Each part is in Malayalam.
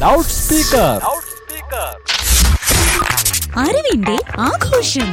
ലൗഡ് സ്പീക്കർ അറിവിന്റെ ആഘോഷം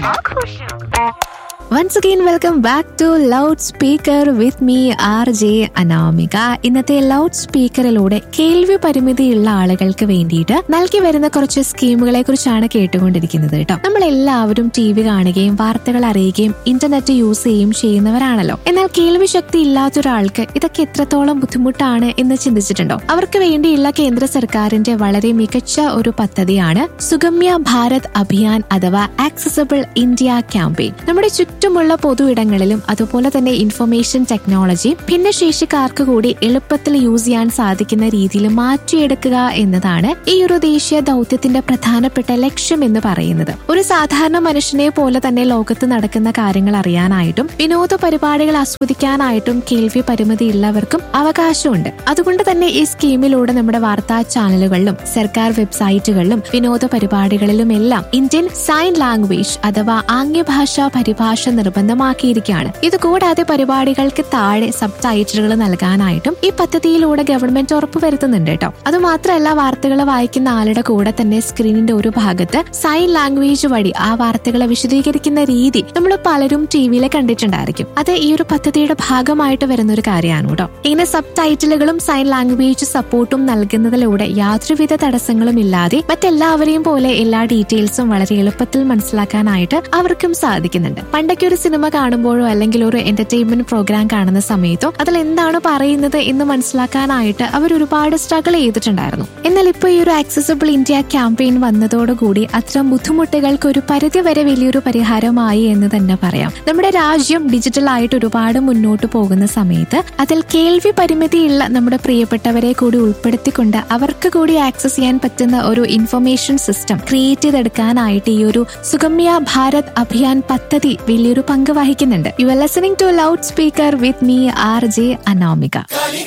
once again welcome back to loud speaker with me R J Anamika ഇന്നത്തെ ലൗഡ് സ്പീക്കറിലൂടെ കേൾവി പരിമിതിയുള്ള ആളുകൾക്ക് വേണ്ടിയിട്ട് നൽകി വരുന്ന കുറച്ച് സ്കീമുകളെ കുറിച്ചാണ് കേട്ടുകൊണ്ടിരിക്കുന്നത് കേട്ടോ നമ്മൾ എല്ലാവരും ടി വി കാണുകയും വാർത്തകൾ അറിയുകയും ഇന്റർനെറ്റ് യൂസ് ചെയ്യുകയും ചെയ്യുന്നവരാണല്ലോ എന്നാൽ കേൾവി ശക്തി ഇല്ലാത്ത ഒരാൾക്ക് ഇതൊക്കെ എത്രത്തോളം ബുദ്ധിമുട്ടാണ് എന്ന് ചിന്തിച്ചിട്ടുണ്ടോ അവർക്ക് വേണ്ടിയുള്ള കേന്ദ്ര സർക്കാരിന്റെ വളരെ മികച്ച ഒരു പദ്ധതിയാണ് സുഗമ്യ ഭാരത് അഭിയാൻ അഥവാ ആക്സസബിൾ ഇന്ത്യ ക്യാമ്പയിൻ നമ്മുടെ ചുറ്റുമുള്ള പൊതു ഇടങ്ങളിലും അതുപോലെ തന്നെ ഇൻഫർമേഷൻ ടെക്നോളജി ഭിന്നശേഷിക്കാർക്ക് കൂടി എളുപ്പത്തിൽ യൂസ് ചെയ്യാൻ സാധിക്കുന്ന രീതിയിൽ മാറ്റിയെടുക്കുക എന്നതാണ് ഈ ഒരു ദേശീയ ദൗത്യത്തിന്റെ പ്രധാനപ്പെട്ട ലക്ഷ്യം എന്ന് പറയുന്നത് ഒരു സാധാരണ മനുഷ്യനെ പോലെ തന്നെ ലോകത്ത് നടക്കുന്ന കാര്യങ്ങൾ അറിയാനായിട്ടും വിനോദ പരിപാടികൾ ആസ്വദിക്കാനായിട്ടും കേൾവി പരിമിതിയുള്ളവർക്കും അവകാശമുണ്ട് അതുകൊണ്ട് തന്നെ ഈ സ്കീമിലൂടെ നമ്മുടെ വാർത്താ ചാനലുകളിലും സർക്കാർ വെബ്സൈറ്റുകളിലും വിനോദ പരിപാടികളിലും എല്ലാം ഇന്ത്യൻ സൈൻ ലാംഗ്വേജ് അഥവാ ആംഗ്യഭാഷാ പരിഭാഷ നിർബന്ധമാക്കിയിരിക്കുകയാണ് ഇതുകൂടാതെ പരിപാടികൾക്ക് താഴെ സബ് ടൈറ്റിലുകൾ നൽകാനായിട്ടും ഈ പദ്ധതിയിലൂടെ ഗവൺമെന്റ് ഉറപ്പുവരുത്തുന്നുണ്ട് കേട്ടോ അതുമാത്രമല്ല വാർത്തകൾ വായിക്കുന്ന ആളുടെ കൂടെ തന്നെ സ്ക്രീനിന്റെ ഒരു ഭാഗത്ത് സൈൻ ലാംഗ്വേജ് വഴി ആ വാർത്തകളെ വിശദീകരിക്കുന്ന രീതി നമ്മൾ പലരും ടി വിയിൽ കണ്ടിട്ടുണ്ടായിരിക്കും അത് ഈ ഒരു പദ്ധതിയുടെ ഭാഗമായിട്ട് വരുന്ന ഒരു കാര്യമാണ് കേട്ടോ ഇങ്ങനെ സബ് ടൈറ്റിലുകളും സൈൻ ലാംഗ്വേജ് സപ്പോർട്ടും നൽകുന്നതിലൂടെ യാതൊരുവിധ തടസ്സങ്ങളും ഇല്ലാതെ മറ്റെല്ലാവരെയും പോലെ എല്ലാ ഡീറ്റെയിൽസും വളരെ എളുപ്പത്തിൽ മനസ്സിലാക്കാനായിട്ട് അവർക്കും സാധിക്കുന്നുണ്ട് പണ്ടൊക്കെ ഒരു സിനിമ കാണുമ്പോഴോ അല്ലെങ്കിൽ ഒരു എന്റർടൈൻമെന്റ് പ്രോഗ്രാം കാണുന്ന സമയത്തോ അതിൽ എന്താണ് പറയുന്നത് എന്ന് മനസ്സിലാക്കാനായിട്ട് അവർ ഒരുപാട് സ്ട്രഗിൾ ചെയ്തിട്ടുണ്ടായിരുന്നു എന്നാൽ ഇപ്പോൾ ഈ ഒരു ആക്സസിബിൾ ഇന്ത്യ ക്യാമ്പയിൻ വന്നതോടുകൂടി അത്തരം ബുദ്ധിമുട്ടുകൾക്ക് ഒരു പരിധി വരെ വലിയൊരു പരിഹാരമായി എന്ന് തന്നെ പറയാം നമ്മുടെ രാജ്യം ഡിജിറ്റൽ ആയിട്ട് ഒരുപാട് മുന്നോട്ട് പോകുന്ന സമയത്ത് അതിൽ കേൾവി പരിമിതിയുള്ള നമ്മുടെ പ്രിയപ്പെട്ടവരെ കൂടി ഉൾപ്പെടുത്തിക്കൊണ്ട് അവർക്ക് കൂടി ആക്സസ് ചെയ്യാൻ പറ്റുന്ന ഒരു ഇൻഫർമേഷൻ സിസ്റ്റം ക്രിയേറ്റ് ചെയ്തെടുക്കാനായിട്ട് ഈ ഒരു സുഗമ്യ ഭാരത് അഭിയാൻ പദ്ധതി വലിയൊരു പങ്ക് വഹിക്കുന്നുണ്ട് you are listening to loud speaker with me R J Anamika